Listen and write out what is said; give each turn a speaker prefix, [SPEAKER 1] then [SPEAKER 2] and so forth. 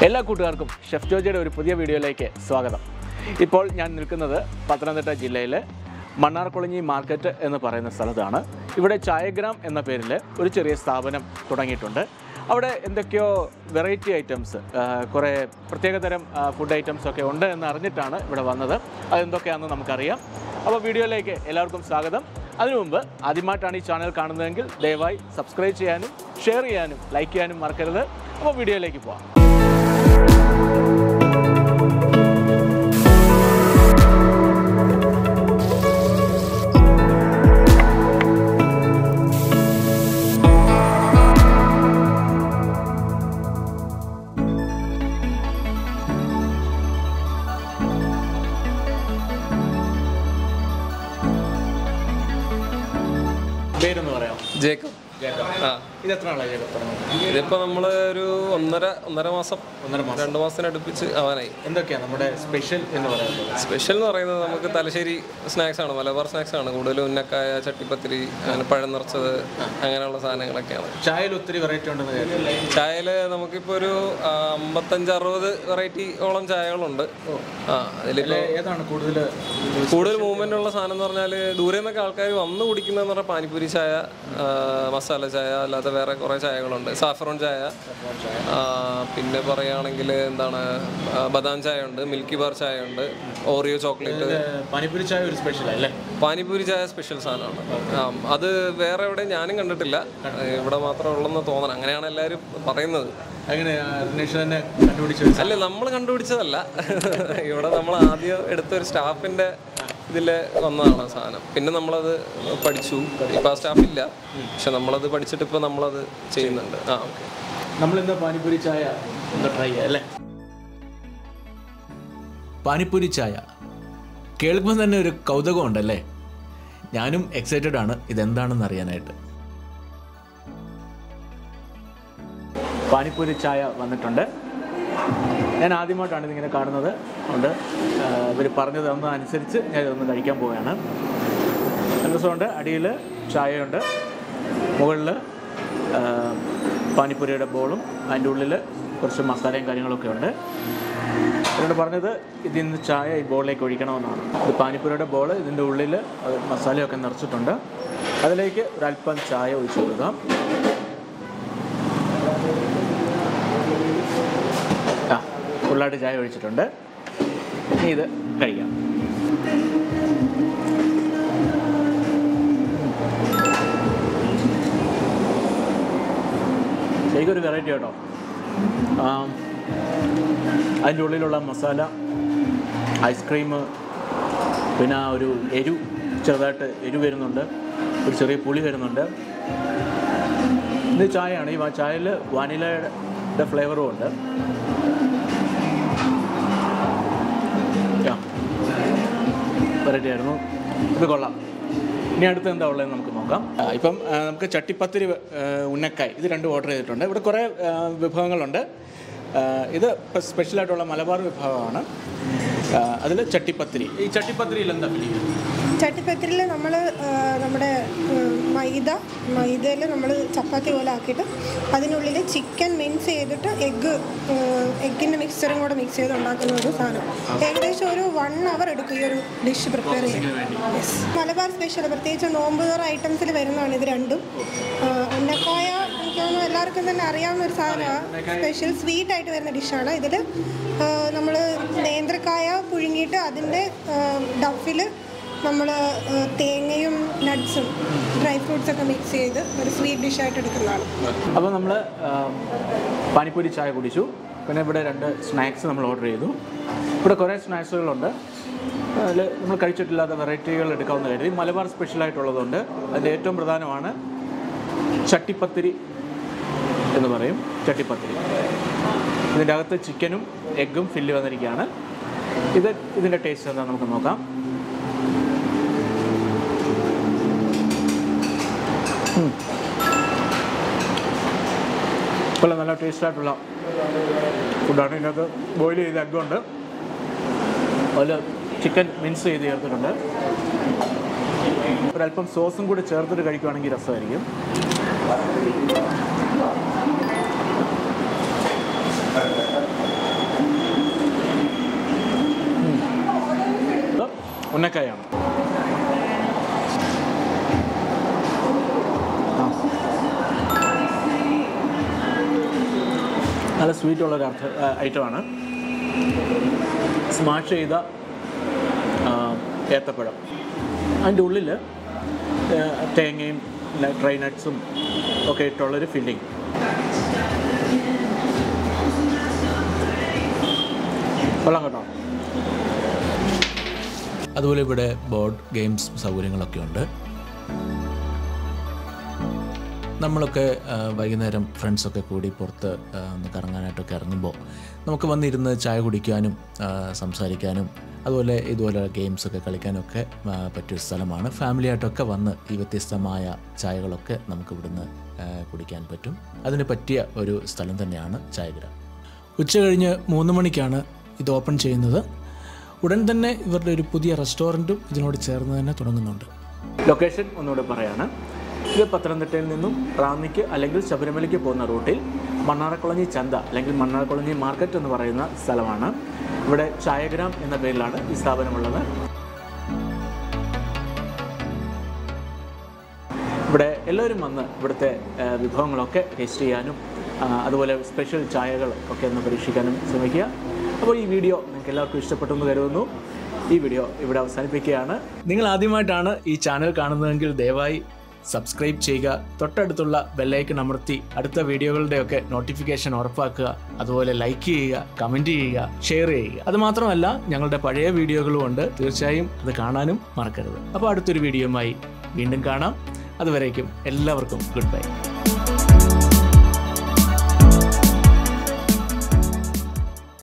[SPEAKER 1] എല്ലാ കൂട്ടുകാർക്കും ഷെഫ് ജോജിയുടെ ഒരു പുതിയ വീഡിയോയിലേക്ക് സ്വാഗതം ഇപ്പോൾ ഞാൻ നിൽക്കുന്നത് പത്തനംതിട്ട ജില്ലയിലെ മണ്ണാർക്കുളഞ്ഞി മാർക്കറ്റ് എന്ന് പറയുന്ന സ്ഥലത്താണ് ഇവിടെ ചായഗ്രാം എന്ന പേരിൽ ഒരു ചെറിയ സ്ഥാപനം തുടങ്ങിയിട്ടുണ്ട് അവിടെ എന്തൊക്കെയോ വെറൈറ്റി ഐറ്റംസ് കുറേ പ്രത്യേകതരം ഫുഡ് ഐറ്റംസ് ഒക്കെ ഉണ്ട് എന്ന് അറിഞ്ഞിട്ടാണ് ഇവിടെ വന്നത് അതെന്തൊക്കെയാണെന്ന് നമുക്കറിയാം അപ്പോൾ വീഡിയോയിലേക്ക് എല്ലാവർക്കും സ്വാഗതം അതിനു മുമ്പ് ആദ്യമായിട്ടാണ് ഈ ചാനൽ കാണുന്നതെങ്കിൽ ദയവായി സബ്സ്ക്രൈബ് ചെയ്യാനും ഷെയർ ചെയ്യാനും ലൈക്ക് ചെയ്യാനും മറക്കരുത് അപ്പോൾ വീഡിയോയിലേക്ക് പോകാം പേരൊന്ന് പറയാം
[SPEAKER 2] ജേക്കബ് ആ
[SPEAKER 1] ഇത് എത്ര നാളായി ജേക്കബ് തുടങ്ങുന്നത്
[SPEAKER 2] ഇതിപ്പോ നമ്മള് ഒരു ഒന്നര ഒന്നര മാസം
[SPEAKER 1] ഒന്നര മാസം
[SPEAKER 2] രണ്ട് മാസത്തിന് അടുപ്പിച്ച് ആവാനായി
[SPEAKER 1] എന്തൊക്കെയാണ് നമ്മുടെ സ്പെഷ്യൽ എന്ന് പറയുന്നത്
[SPEAKER 2] സ്പെഷ്യൽ എന്ന് പറയുന്നത് നമുക്ക് തലശ്ശേരി സ്നാക്സ് ആണ് മലബാർ സ്നാക്സ് ആണ് കൂടുതലും ഉന്നക്കായ ചട്ടിപ്പത്തിരി അങ്ങനെ പഴം നിറച്ചത് അങ്ങനെയുള്ള സാധനങ്ങളൊക്കെയാണ്
[SPEAKER 1] ചായയിൽ ഒത്തിരി വെറൈറ്റി ഉണ്ടെന്ന് കേട്ടില്ലേ
[SPEAKER 2] ചായയില് നമുക്കിപ്പോ ഒരു ആ, അമ്പത്തഞ്ച് അറുപത് വെറൈറ്റി ഓളം ചായകളുണ്ട് ആ അതിലിപ്പോ
[SPEAKER 1] ഏതാണ് കൂടുതൽ
[SPEAKER 2] കൂടുതൽ മൂവ്മെന്റ് ഉള്ള സാധനം എന്ന് പറഞ്ഞാൽ ദൂരെ നിന്നൊക്കെ ആൾക്കാർ വന്ന് കുടിക്കുന്നതെന്ന് പറഞ്ഞാൽ പാനിപ്പൂരി ചായ ആ, മസാല ചായ അല്ലാതെ വേറെ കുറേ ചായകളുണ്ട് സാഫറോൺ ചായ ആ, പിന്നെ പറയുകയാണെങ്കിൽ എന്താണ് ആ, ബദാം ചായ ഉണ്ട് മിൽക്കി ബാർ ചായ ഉണ്ട് ഓറിയോ ചോക്ലേറ്റ്
[SPEAKER 1] പാനിപ്പൂരി ചായ ഒരു സ്പെഷ്യൽ അല്ലേ
[SPEAKER 2] പാനിപ്പൂരി ചായ സ്പെഷ്യൽ സാധനമാണ് ആ, അത് വേറെ എവിടെ ഞാനും കണ്ടിട്ടില്ല ഇവിടെ മാത്രമേ ഉള്ളെന്ന് തോന്നണം അങ്ങനെയാണ് എല്ലാവരും പറയുന്നത്
[SPEAKER 1] അങ്ങനെ റിനേഷ് തന്നെ കണ്ടുപിടിച്ച
[SPEAKER 2] അല്ല നമ്മൾ കണ്ടുപിടിച്ചതല്ല ഇവിടെ നമ്മൾ ആദ്യം എടുത്ത ഒരു സ്റ്റാഫിന്റെ ഇതിൽ വന്നതാണ് ആ സാധനം പിന്നെ നമ്മളത് പഠിച്ചു ഇപ്പം ആ സ്റ്റാഫ് ഇല്ല പക്ഷെ നമ്മളത് പഠിച്ചിട്ട് ഇപ്പോൾ നമ്മളത് ചെയ്യുന്നുണ്ട് ആ ഓക്കെ
[SPEAKER 1] നമ്മളിന്ന് പാനിപ്പൂരി ചായ ഒന്ന് ട്രൈ ചെയ്യാം അല്ലേ
[SPEAKER 3] പാനിപ്പൂരി ചായ കേൾക്കുമ്പോൾ തന്നെ ഒരു കൗതുകം ഉണ്ടല്ലേ ഞാനും എക്സൈറ്റഡ് ആണ് ഇതെന്താണെന്ന് അറിയാനായിട്ട്
[SPEAKER 1] പാനിപ്പൂരി ചായ വന്നിട്ടുണ്ട് ഞാൻ ആദ്യമായിട്ടാണ് ഇതിങ്ങനെ കാണുന്നത് അതുകൊണ്ട് ഇവർ പറഞ്ഞത് തന്ന അനുസരിച്ച് ഞാൻ ഇതൊന്ന് കഴിക്കാൻ പോവുകയാണ് നല്ല രസമുണ്ട് അടിയിൽ ചായയുണ്ട് മുകളിൽ പാനിപ്പൂരിയുടെ ബോളും അതിൻ്റെ ഉള്ളിൽ കുറച്ച് മസാലയും കാര്യങ്ങളൊക്കെ ഉണ്ട് എന്നോട് പറഞ്ഞത് ഇതിൽ നിന്ന് ചായ ഈ ബോളിലേക്ക് ഒഴിക്കണമെന്നാണ് ഇത് പാനിപ്പൂരിയുടെ ബോൾ ഇതിൻ്റെ ഉള്ളിൽ അത് മസാലയൊക്കെ നിറച്ചിട്ടുണ്ട് അതിലേക്ക് ഒരല്പം ചായ ഒഴിച്ചു കൊടുക്കാം ആ ഫുള്ളായിട്ട് ചായ ഒഴിച്ചിട്ടുണ്ട് ഇനി ഇത് കഴിക്കാം ശരിക്കും ഒരു വെറൈറ്റി കേട്ടോ ആ, അതിൻ്റെ ഉള്ളിലുള്ള മസാല ഐസ്ക്രീം പിന്നെ ആ ഒരു എരു ചെറുതായിട്ട് എരു വരുന്നുണ്ട് ഒരു ചെറിയ പുളി വരുന്നുണ്ട് ഇത് ചായയാണ് ഈ വ- ചായയിൽ വാനിലയുടെ ഫ്ലേവറും ഉണ്ട് വെറൈറ്റി ആയിരുന്നു ഇത് കൊള്ളാം ഇനി അടുത്ത് എന്താ ഉള്ളതെന്ന് നമുക്ക് നോക്കാം ആ, ഇപ്പം ആ, നമുക്ക് ചട്ടിപ്പത്തിരി ആ, ഉന്നക്കായ് ഇത് രണ്ടും ഓർഡർ ചെയ്തിട്ടുണ്ട് ഇവിടെ കുറേ ആ, വിഭവങ്ങളുണ്ട് ആ, ഇത് ഇപ്പം സ്പെഷ്യലായിട്ടുള്ള മലബാർ വിഭവമാണ് അതിൽ ചട്ടിപ്പത്തിരി ഈ ചട്ടിപ്പത്തിരിയിൽ എന്താ ഫില്ലിങ്
[SPEAKER 4] ചട്ടിപ്പത്തിരിൽ നമ്മൾ നമ്മുടെ ഉം, മൈദ മൈദയിൽ നമ്മൾ ചപ്പാത്തി പോലെ ആക്കിയിട്ട് അതിനുള്ളിൽ ചിക്കൻ മിക്സ് ചെയ്തിട്ട് എഗ്ഗ് എഗ്ഗിൻ്റെ മിക്സറും കൂടെ മിക്സ് ചെയ്ത് ഉണ്ടാക്കുന്ന ഒരു സാധനം ഏകദേശം ഒരു വൺ അവർ എടുക്കും ഈ ഒരു ഡിഷ് പ്രിപ്പയർ ചെയ്യാൻ Yes. മലബാർ സ്പെഷ്യൽ പ്രത്യേകിച്ച് നോമ്പ് തോറ ഐറ്റംസിൽ വരുന്നതാണ് ഇത് രണ്ടും ആ, ഉന്നക്കായ എനിക്ക് തോന്നുന്നു എല്ലാവർക്കും തന്നെ അറിയാവുന്ന ഒരു സാധനമാണ് സ്പെഷ്യൽ സ്വീറ്റ് ആയിട്ട് വരുന്ന ഡിഷാണ് ഇതിൽ നമ്മൾ നേന്ത്രക്കായ പുഴുങ്ങിയിട്ട് അതിൻ്റെ ഡഫിൽ നമ്മൾ തേങ്ങയും നട്ട്സും ഡ്രൈ ഫ്രൂട്ട്സ് ഒക്കെ മിക്സ് ചെയ്ത് ഒരു സ്വീറ്റ് ഡിഷായിട്ട് എടുക്കുന്നതാണ്
[SPEAKER 1] അപ്പോൾ നമ്മൾ പാനിപ്പൂരി ചായ കുടിച്ചു പിന്നെ ഇവിടെ രണ്ട് സ്നാക്സ് നമ്മൾ ഓർഡർ ചെയ്തു ഇവിടെ കുറേ സ്നാക്സുകളുണ്ട് അതിൽ നമ്മൾ കഴിച്ചിട്ടില്ലാത്ത വെറൈറ്റികൾ എടുക്കാവുന്ന കരുതി മലബാർ സ്പെഷ്യലായിട്ടുള്ളതുണ്ട് അതിൽ ഏറ്റവും പ്രധാനമാണ് ചട്ടിപ്പത്തിരി എന്ന് പറയും ചട്ടിപ്പത്തിരി ഇതിൻ്റെ അകത്ത് ചിക്കനും എഗ്ഗും ഫില്ല് വന്നിരിക്കുകയാണ് ഇത് ഇതിൻ്റെ ടേസ്റ്റ് എന്താ നമുക്ക് നോക്കാം ഇപ്പോൾ നല്ല ടേസ്റ്റായിട്ടുള്ള ഫുഡാണ് ഇതിനകത്ത് ബോയിൽ ചെയ്ത എഗ്ഗുണ്ട് അതിൽ ചിക്കൻ മിൻസ് ചെയ്ത് ചേർത്തിട്ടുണ്ട് ഒരല്പം സോസും കൂടി ചേർത്തിട്ട് കഴിക്കുവാണെങ്കിൽ രസമായിരിക്കും ഉന്നക്കായാണ് ആ. നല്ല സ്വീറ്റ് ഉള്ളൊരു അർത്ഥ ഐറ്റമാണ് സ്മാഷ് ചെയ്ത ആ, ഏത്തപ്പഴം അതിൻ്റെ ഉള്ളിൽ തേങ്ങയും ഡ്രൈ നട്ട്സും ഒക്കെ ഇട്ടുള്ളൊരു ഫില്ലിങ് കൊള്ളാം കേട്ടോ
[SPEAKER 3] അതുപോലെ ഇവിടെ ബോർഡ് ഗെയിംസ് സൗകര്യങ്ങളൊക്കെ ഉണ്ട് നമ്മളൊക്കെ ആ, വൈകുന്നേരം ഫ്രണ്ട്സൊക്കെ കൂടി പുറത്ത് ആ, ഒന്ന് കറങ്ങാനായിട്ടൊക്കെ ഇറങ്ങുമ്പോൾ നമുക്ക് വന്നിരുന്ന് ചായ കുടിക്കാനും ആ, സംസാരിക്കാനും അതുപോലെ ഇതുപോലെ ഗെയിംസൊക്കെ കളിക്കാനൊക്കെ ആ, പറ്റിയൊരു സ്ഥലമാണ് ഫാമിലിയായിട്ടൊക്കെ വന്ന് ഈ വ്യത്യസ്തമായ ചായകളൊക്കെ നമുക്ക് ഇവിടുന്ന് ആ, കുടിക്കാൻ പറ്റും അതിന് പറ്റിയ ഒരു സ്ഥലം തന്നെയാണ് ചായഗ്രാം ഉച്ച കഴിഞ്ഞ് മൂന്ന് മണിക്കാണ് ഇത് ഓപ്പൺ ചെയ്യുന്നത് ഉടൻ തന്നെ ഇവരുടെ ഒരു പുതിയ റെസ്റ്റോറൻറ്റും ഇതിനോട് ചേർന്ന് തന്നെ തുടങ്ങുന്നുണ്ട്
[SPEAKER 1] ലൊക്കേഷൻ ഒന്നുകൂടെ പറയാണ് ഇത് പത്തനംതിട്ടയിൽ നിന്നും റാന്നിക്ക് അല്ലെങ്കിൽ ശബരിമലയ്ക്ക് പോകുന്ന റൂട്ടിൽ മണ്ണാറക്കുളഞ്ഞി ചന്ത അല്ലെങ്കിൽ മണ്ണാറക്കുളഞ്ഞി മാർക്കറ്റ് എന്ന് പറയുന്ന സ്ഥലമാണ് ഇവിടെ ചായഗ്രാം എന്ന പേരിലാണ് ഈ സ്ഥാപനമുള്ളത് ഇവിടെ എല്ലാവരും വന്ന് ഇവിടുത്തെ ആ, വിഭവങ്ങളൊക്കെ ടേസ്റ്റ് ചെയ്യാനും ആ, അതുപോലെ സ്പെഷ്യൽ ചായകൾ ഒക്കെ ഒന്ന് പരീക്ഷിക്കാനും ശ്രമിക്കുക അപ്പോൾ ഈ വീഡിയോ നിങ്ങൾക്ക് എല്ലാവർക്കും ഇഷ്ടപ്പെട്ടെന്ന് കരുതുന്നു ഈ വീഡിയോ ഇവിടെ അവസാനിപ്പിക്കുകയാണ്
[SPEAKER 3] നിങ്ങൾ ആദ്യമായിട്ടാണ് ഈ ചാനൽ കാണുന്നതെങ്കിൽ ദയവായി സബ്സ്ക്രൈബ് ചെയ്യുക തൊട്ടടുത്തുള്ള ബെല്ലൈക്കൺ അമർത്തി അടുത്ത വീഡിയോകളുടെയൊക്കെ നോട്ടിഫിക്കേഷൻ ഉറപ്പാക്കുക അതുപോലെ ലൈക്ക് ചെയ്യുക കമൻറ്റ് ചെയ്യുക ഷെയർ ചെയ്യുക അത് മാത്രമല്ല ഞങ്ങളുടെ പഴയ വീഡിയോകളും ഉണ്ട് തീർച്ചയായും അത് കാണാനും മറക്കരുത് അപ്പോൾ അടുത്തൊരു വീഡിയോയുമായി വീണ്ടും കാണാം അതുവരേക്കും എല്ലാവർക്കും ഗുഡ് ബൈ